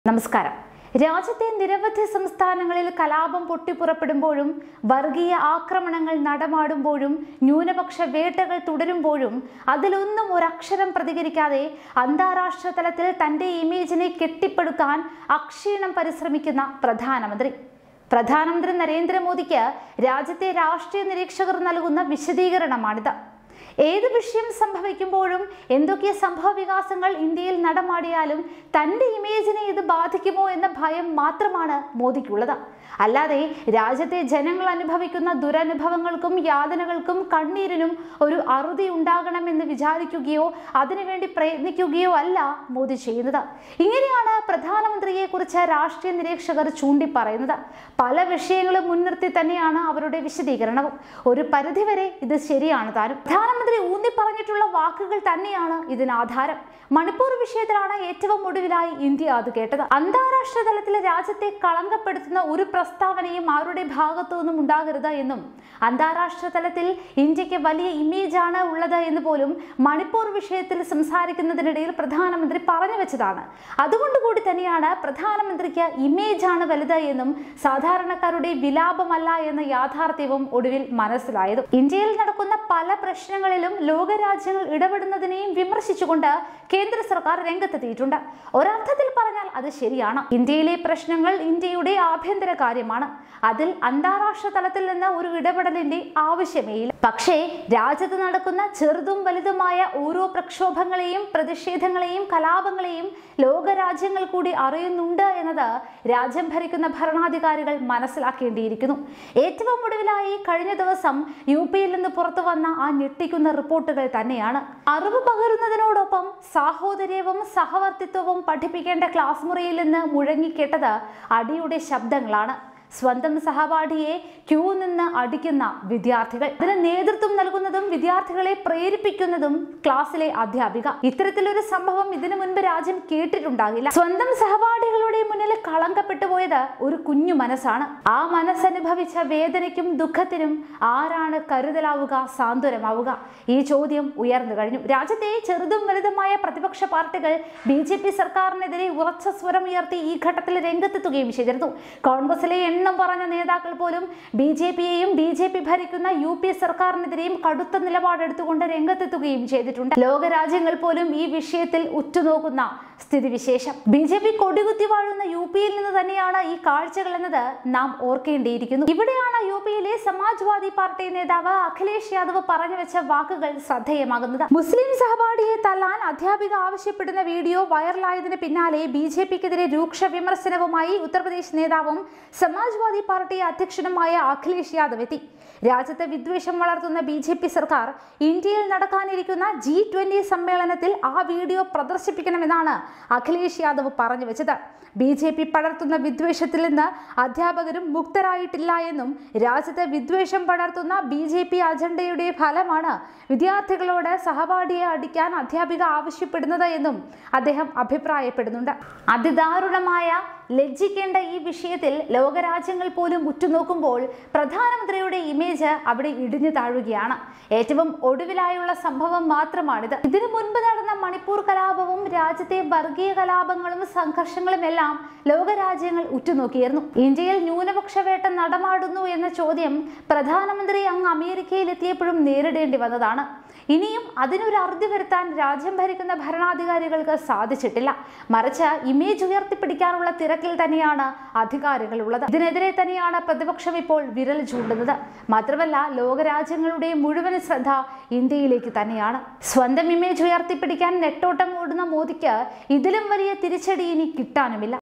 നമസ്കാരം രാജ്യത്തെ നിരവധി സംസ്ഥാനങ്ങളിൽ കലാപം പൊട്ടിപ്പുറപ്പെടുമ്പോഴും വർഗീയ ആക്രമണങ്ങൾ നടമാടുമ്പോഴും ന്യൂനപക്ഷ വേട്ടകൾ തുടരുമ്പോഴും അതിലൊന്നും ഒരക്ഷരം പ്രതികരിക്കാതെ അന്താരാഷ്ട്ര തലത്തിൽ തന്റെ ഇമേജിനെ കെട്ടിപ്പടുക്കാൻ അക്ഷീണം പരിശ്രമിക്കുന്ന പ്രധാനമന്ത്രി പ്രധാനമന്ത്രി നരേന്ദ്രമോദിക്ക് രാജ്യത്തെ രാഷ്ട്രീയ നിരീക്ഷകർ നൽകുന്ന വിശദീകരണമാണിത് ഏത് വിഷയം സംഭവിക്കുമ്പോഴും എന്തൊക്കെ സംഭവ വികാസങ്ങൾ ഇന്ത്യയിൽ നടമാടിയാലും തന്റെ ഇമേജിനെ ഇത് ബാധിക്കുമോ എന്ന ഭയം മാത്രമാണ് മോദിക്കുള്ളത് അല്ലാതെ രാജ്യത്തെ ജനങ്ങൾ അനുഭവിക്കുന്ന ദുരനുഭവങ്ങൾക്കും യാതനകൾക്കും കണ്ണീരിനും ഒരു അറുതി ഉണ്ടാകണമെന്ന് വിചാരിക്കുകയോ അതിനുവേണ്ടി പ്രയത്നിക്കുകയോ അല്ല മോദി ചെയ്യുന്നത് ഇങ്ങനെയാണ് പ്രധാനമന്ത്രിയെ കുറിച്ച് രാഷ്ട്രീയ നിരീക്ഷകർ ചൂണ്ടിപ്പറയുന്നത് പല വിഷയങ്ങളും മുൻനിർത്തി തന്നെയാണ് അവരുടെ വിശദീകരണവും ഒരു പരിധിവരെ ഇത് ശരിയാണ് താനും പ്രധാനമന്ത്രി ഊന്നി പറഞ്ഞിട്ടുള്ള വാക്കുകൾ തന്നെയാണ് ഇതിന് ആധാരം മണിപ്പൂർ വിഷയത്തിലാണ് ഏറ്റവും ഒടുവിലായി ഇന്ത്യ അത് കേട്ടത് അന്താരാഷ്ട്ര തലത്തിൽ രാജ്യത്തെ കളങ്കപ്പെടുത്തുന്ന ഒരു പ്രസ്താവനയും ആരുടെ ഭാഗത്തു നിന്നും ഉണ്ടാകരുത് എന്നും അന്താരാഷ്ട്ര തലത്തിൽ ഇന്ത്യക്ക് വലിയ ഇമേജ് ആണ് ഉള്ളത് എന്ന് പോലും മണിപ്പൂർ വിഷയത്തിൽ സംസാരിക്കുന്നതിനിടയിൽ പ്രധാനമന്ത്രി പറഞ്ഞു വെച്ചതാണ് അതുകൊണ്ട് കൂടി തന്നെയാണ് പ്രധാനമന്ത്രിക്ക് ഇമേജ് ആണ് വലുത് എന്നും സാധാരണക്കാരുടെ വിലാപമല്ല എന്ന യാഥാർത്ഥ്യവും ഒടുവിൽ മനസ്സിലായത് ഇന്ത്യയിൽ നടക്കുന്ന പല പ്രശ്നങ്ങളിലും ലോകരാജ്യങ്ങൾ ഇടപെടുന്നതിനെയും വിമർശിച്ചുകൊണ്ട് കേന്ദ്ര സർക്കാർ രംഗത്തെത്തിയിട്ടുണ്ട് ഒരർത്ഥത്തിൽ പറഞ്ഞാൽ അത് ശരിയാണ് ഇന്ത്യയിലെ പ്രശ്നങ്ങൾ ഇന്ത്യയുടെ ആഭ്യന്തര കാര്യമാണ് അതിൽ അന്താരാഷ്ട്ര തലത്തിൽ നിന്ന് ഒരു ഇടപെടലിന്റെ ആവശ്യമേയില്ല പക്ഷേ രാജ്യത്ത് നടക്കുന്ന ചെറുതും വലുതുമായ ഓരോ പ്രക്ഷോഭങ്ങളെയും പ്രതിഷേധങ്ങളെയും കലാപങ്ങളെയും ലോകരാജ്യങ്ങൾ കൂടി അറിയുന്നുണ്ട് എന്നത് രാജ്യം ഭരിക്കുന്ന ഭരണാധികാരികൾ മനസ്സിലാക്കേണ്ടിയിരിക്കുന്നു ഏറ്റവും ഒടുവിലായി കഴിഞ്ഞ ദിവസം യു പിയിൽ നിന്ന് പുറത്തു വന്ന ആ ഞെട്ടിക്കുന്ന റിപ്പോർട്ടുകൾ തന്നെയാണ് അറിവ് പകരുന്നതിനോടൊപ്പം സാഹോദര്യവും സഹവർത്തിത്വവും പഠിപ്പിക്കേണ്ട ക്ലാസ് മുറിയിൽ നിന്ന് മുഴങ്ങിക്കേട്ടത് അടിയുടെ ശബ്ദങ്ങളാണ് സ്വന്തം സഹപാഠിയെ ക്യൂ നിന്ന് അടിക്കുന്ന വിദ്യാർത്ഥികൾ ഇതിന് നേതൃത്വം നൽകുന്നതും വിദ്യാർത്ഥികളെ പ്രേരിപ്പിക്കുന്നതും ക്ലാസ്സിലെ അധ്യാപിക ഇത്തരത്തിലൊരു സംഭവം ഇതിനു മുൻപ് രാജ്യം കേട്ടിട്ടുണ്ടാകില്ല സ്വന്തം സഹപാഠികളുടെ മുന്നിൽ കളങ്കപ്പെട്ടു പോയത് ഒരു കുഞ്ഞു മനസ്സാണ് ആ മനസ്സനുഭവിച്ച വേദനയ്ക്കും ദുഃഖത്തിനും ആരാണ് കരുതലാവുക സാന്ത്വനമാവുക ഈ ചോദ്യം ഉയർന്നു കഴിഞ്ഞു രാജ്യത്തെ ചെറുതും വലുതുമായ പ്രതിപക്ഷ പാർട്ടികൾ ബി ജെ പി സർക്കാരിനെതിരെ ഉറച്ച സ്വരം ഉയർത്തി ഈ ഘട്ടത്തിൽ രംഗത്തെത്തുകയും ചെയ്തിരുന്നു കോൺഗ്രസിലെ എണ്ണം പറഞ്ഞ നേതാക്കൾ പോലും ബി ജെ പിയെയും ബി ജെ പി ഭരിക്കുന്ന യു പി സർക്കാരിനെതിരെയും കടുത്ത നിലപാടെടുത്തുകൊണ്ട് രംഗത്തെത്തുകയും ചെയ്തിട്ടുണ്ട് ലോകരാജ്യങ്ങൾ പോലും ഈ വിഷയത്തിൽ ഉറ്റുനോക്കുന്ന സ്ഥിതിവിശേഷം ബി ജെ പി കൊടികുത്തി വാഴുന്ന യു പിയിൽ നിന്ന് തന്നെയാണ് ഈ കാഴ്ചകൾ എന്നത് നാം ഓർക്കേണ്ടിയിരിക്കുന്നു ഇവിടെയാണ് യു പിയിലെ സമാജ്വാദി പാർട്ടി നേതാവ് അഖിലേഷ് യാദവ് പറഞ്ഞു വെച്ച വാക്കുകൾ ശ്രദ്ധേയമാകുന്നത് മുസ്ലിം സഹപാഠിയെ തല്ലാൻ അധ്യാപിക ആവശ്യപ്പെടുന്ന വീഡിയോ വൈറലായതിന് പിന്നാലെ ബി ജെ പിക്കെതിരെ രൂക്ഷ വിമർശനവുമായി ഉത്തർപ്രദേശ് നേതാവും സമാജ്വാദി പാർട്ടി അധ്യക്ഷനുമായ അഖിലേഷ് യാദവ് എത്തി രാജ്യത്ത് വിദ്വേഷം വളർത്തുന്ന ബി ജെ പി സർക്കാർ ഇന്ത്യയിൽ നടക്കാനിരിക്കുന്ന ജി ട്വന്റി സമ്മേളനത്തിൽ ആ വീഡിയോ പ്രദർശിപ്പിക്കണമെന്നാണ് അഖിലേഷ് യാദവ് പറഞ്ഞു വെച്ചത് ബി ജെ പി പടർത്തുന്ന വിദ്വേഷത്തിൽ നിന്ന് അധ്യാപകരും മുക്തരായിട്ടില്ല എന്നും രാജ്യത്ത് വിദ്വേഷം പടർത്തുന്ന ബി ജെ പി അജണ്ടയുടെ ഫലമാണ് വിദ്യാർത്ഥികളോട് സഹപാഠിയെ അടിക്കാൻ അധ്യാപിക ആവശ്യപ്പെടുന്നത് എന്നും അദ്ദേഹം അഭിപ്രായപ്പെടുന്നുണ്ട് അതിദാരുണമായ ലജ്ജിക്കേണ്ട ഈ വിഷയത്തിൽ ലോകരാജ്യങ്ങൾ പോലും ഉറ്റുനോക്കുമ്പോൾ പ്രധാനമന്ത്രിയുടെ ഇമേജ് അവിടെ ഇടിഞ്ഞു താഴുകയാണ് ഏറ്റവും ഒടുവിലായുള്ള സംഭവം മാത്രമാണിത് ഇതിനു മുൻപ് നടന്ന മണിപ്പൂർ കലാപവും രാജ്യത്തെ വർഗീയ കലാപങ്ങളും സംഘർഷങ്ങളും എല്ലാം ലോകരാജ്യങ്ങൾ ഉറ്റുനോക്കിയിരുന്നു ഇന്ത്യയിൽ ന്യൂനപക്ഷ വേട്ട നടമാടുന്നു എന്ന ചോദ്യം പ്രധാനമന്ത്രി അങ്ങ് അമേരിക്കയിൽ എത്തിയപ്പോഴും നേരിടേണ്ടി വന്നതാണ് ഇനിയും അതിനൊരു അറുതി വരുത്താൻ രാജ്യം ഭരിക്കുന്ന ഭരണാധികാരികൾക്ക് സാധിച്ചിട്ടില്ല മറിച്ച് ഇമേജ് ഉയർത്തിപ്പിടിക്കാനുള്ള തിരക്കിൽ തന്നെയാണ് അധികാരികൾ ഉള്ളത് ഇതിനെതിരെ തന്നെയാണ് പ്രതിപക്ഷം ഇപ്പോൾ വിരൽ ചൂണ്ടുന്നത് മാത്രമല്ല ലോകരാജ്യങ്ങളുടെ മുഴുവൻ ശ്രദ്ധ ഇന്ത്യയിലേക്ക് തന്നെയാണ് സ്വന്തം ഇമേജ് ഉയർത്തിപ്പിടിക്കാൻ നെട്ടോട്ടം ഓടുന്ന മോദിക്ക് ഇതിലും വലിയ തിരിച്ചടി ഇനി കിട്ടാനുമില്ല